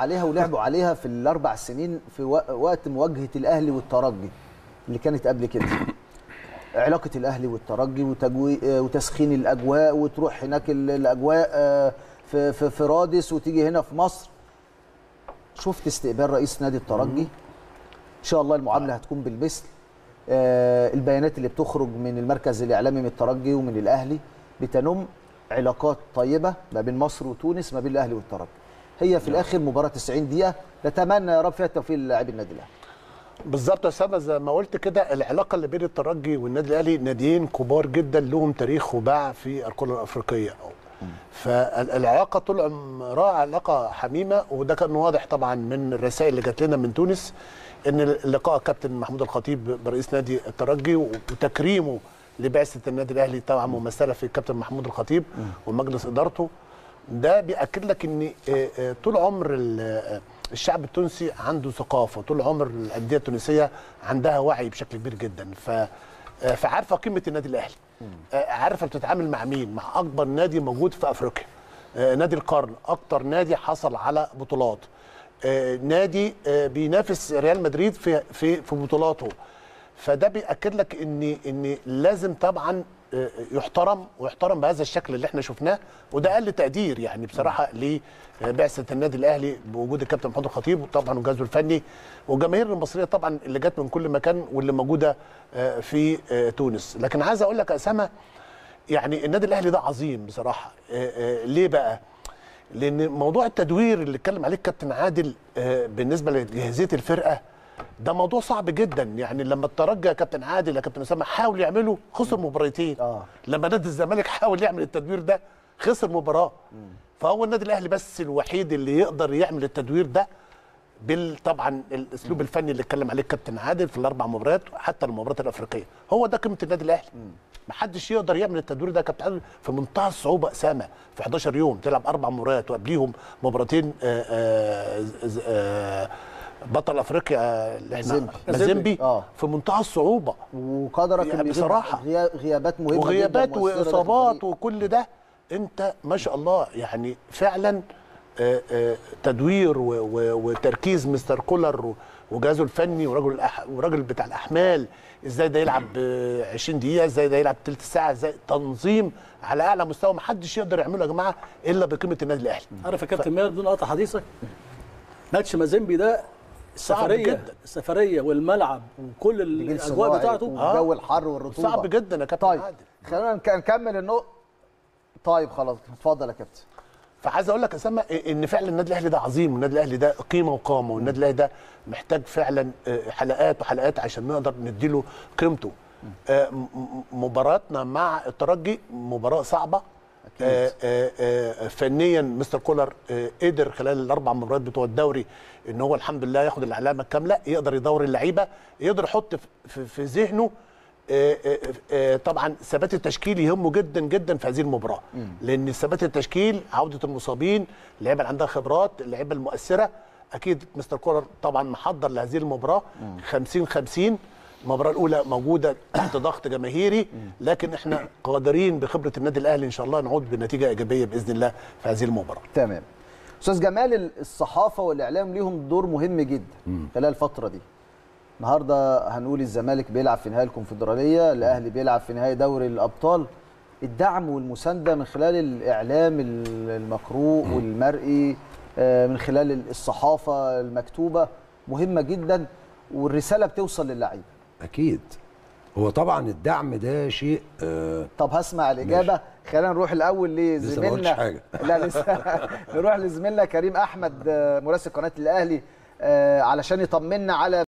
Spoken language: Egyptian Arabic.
عليها ولعبوا عليها في الاربع سنين في وق- وقت مواجهه الاهلي والترجي اللي كانت قبل كده علاقه الاهلي والترجي وتجوي آه، وتسخين الاجواء وتروح هناك ال- الاجواء آه، في في في رادس وتيجي هنا في مصر شفت استقبال رئيس نادي الترجي ان شاء الله المعامله هتكون بالمثل آه، البيانات اللي بتخرج من المركز الاعلامي من الترجي ومن الاهلي بتنم علاقات طيبه ما بين مصر وتونس ما بين الاهلي والترجي هي في الاخر مباراه 90 دقيقه نتمنى يا رب فيها التوفيق للاعبي النادي الاهلي بالظبط يا اسامه زي ما قلت كده العلاقه اللي بين الترجي والنادي الاهلي ناديين كبار جدا لهم تاريخ وباع في الكره الافريقيه فالعلاقه طول عمرها علاقه حميمه وده كان واضح طبعا من الرسائل اللي جات لنا من تونس ان لقاء كابتن محمود الخطيب برئيس نادي الترجي وتكريمه لبعثه النادي الاهلي طبعا ممثله في الكابتن محمود الخطيب ومجلس ادارته ده بياكد لك ان آه، آه، طول عمر ال- آه، الشعب التونسي عنده ثقافه طول عمر الانديه التونسيه عندها وعي بشكل كبير جدا ف آه، فعارفه قيمه النادي الاهلي آه، عارفه بتتعامل مع مين مع اكبر نادي موجود في افريقيا آه، نادي القرن اكتر نادي حصل على بطولات آه، نادي آه، بينافس ريال مدريد في في في بطولاته فده بياكد لك ان ان لازم طبعا آه، يحترم ويحترم بهذا الشكل اللي احنا شفناه وده اقل تقدير يعني بصراحه لبعثه النادي الاهلي بوجود الكابتن محمود الخطيب وطبعا وجهازه الفني والجماهير المصريه طبعا اللي جت من كل مكان واللي موجوده آه، في آه، تونس لكن عايز اقول لك يا اسامه يعني النادي الاهلي ده عظيم بصراحه آه، آه، ليه بقى لان موضوع التدوير اللي اتكلم عليه الكابتن عادل آه، بالنسبه لجاهزيه الفرقه ده موضوع صعب جدا يعني لما الترجي يا كابتن عادل يا كابتن اسامه حاول يعمله خسر مباراتين آه. لما نادي الزمالك حاول يعمل التدوير ده خسر مباراه فهو النادي الاهلي بس الوحيد اللي يقدر يعمل التدوير ده بال طبعا الاسلوب الفني اللي اتكلم عليه الكابتن عادل في الاربع مباريات حتى المباريات الافريقيه هو ده قيمه النادي الاهلي محدش يقدر يعمل التدوير ده يا كابتن عادل في منتهى الصعوبه اسامه في 11 يوم تلعب اربع مباريات وقبليهم مباراتين آه، آه، ز- آه، بطل افريقيا اللي احنا مازيمبي. مازيمبي آه. في منتهى الصعوبه وقدرك يعني إن بصراحة. غيا- غيابات مهمه جداً وغيابات مؤثرة داخل واصابات الفريق. وكل ده انت ما شاء الله يعني فعلا آه، آه، تدوير و- و- وتركيز مستر كولر و- وجهازه الفني ورجل الأح... ورجل بتاع الاحمال ازاي ده يلعب آه، 20 دقيقه ازاي ده يلعب ثلث ساعه ازاي تنظيم على اعلى مستوى ما حدش يقدر يعمله يا جماعه الا بقيمه النادي الاهلي عارف يا كابتن ماهر بدون قطع حديثك ماتش مازيمبي ده صعب السفريه جدا. السفريه والملعب وكل جيل الاجواء صناعي بتاعته والجو الحر والرطوبه صعب جدا يا كابتن طيب عادل خلينا نك- نكمل النقطه طيب خلاص اتفضل يا كابتن فعايز اقول لك يا اسامه ان فعلا النادي الاهلي ده عظيم والنادي الاهلي ده قيمه وقامه والنادي الاهلي ده محتاج فعلا آه، حلقات وحلقات عشان نقدر نديله قيمته آه، م- م- مباراتنا مع الترجي مباراه صعبه أكيد. آه، آه، آه، فنيا مستر كولر آه، قدر خلال الاربع مباريات بتوع الدوري ان هو الحمد لله ياخد العلامه الكامله يقدر يدور اللعيبه يقدر يحط في- في في ذهنه آه، آه، آه، طبعا ثبات التشكيل يهمه جدا جدا في هذه المباراه لان ثبات التشكيل عوده المصابين اللعيبه اللي عندها خبرات اللعيبه المؤثره اكيد مستر كولر طبعا محضر لهذه المباراه 50 50 المباراه الاولى موجوده تحت ضغط جماهيري لكن احنا قادرين بخبره النادي الاهلي ان شاء الله نعود بنتيجه ايجابيه باذن الله في هذه المباراه تمام استاذ جمال ال- الصحافه والاعلام ليهم دور مهم جدا خلال الفتره دي النهارده هنقول الزمالك بيلعب في نهائي الكونفدراليه الاهلي بيلعب في نهائي دوري الابطال الدعم والمسانده من خلال الاعلام ال- المقروء والمرئي آه، من خلال الصحافه المكتوبه مهمه جدا والرساله بتوصل للعيبه اكيد هو طبعا الدعم ده شيء آه طب هسمع الاجابه خلينا نروح الاول لسه ما قلتش لزميلنا حاجة. لا لسه نروح لزميلنا كريم احمد آه، مراسل قناه الاهلي آه، علشان يطمنا على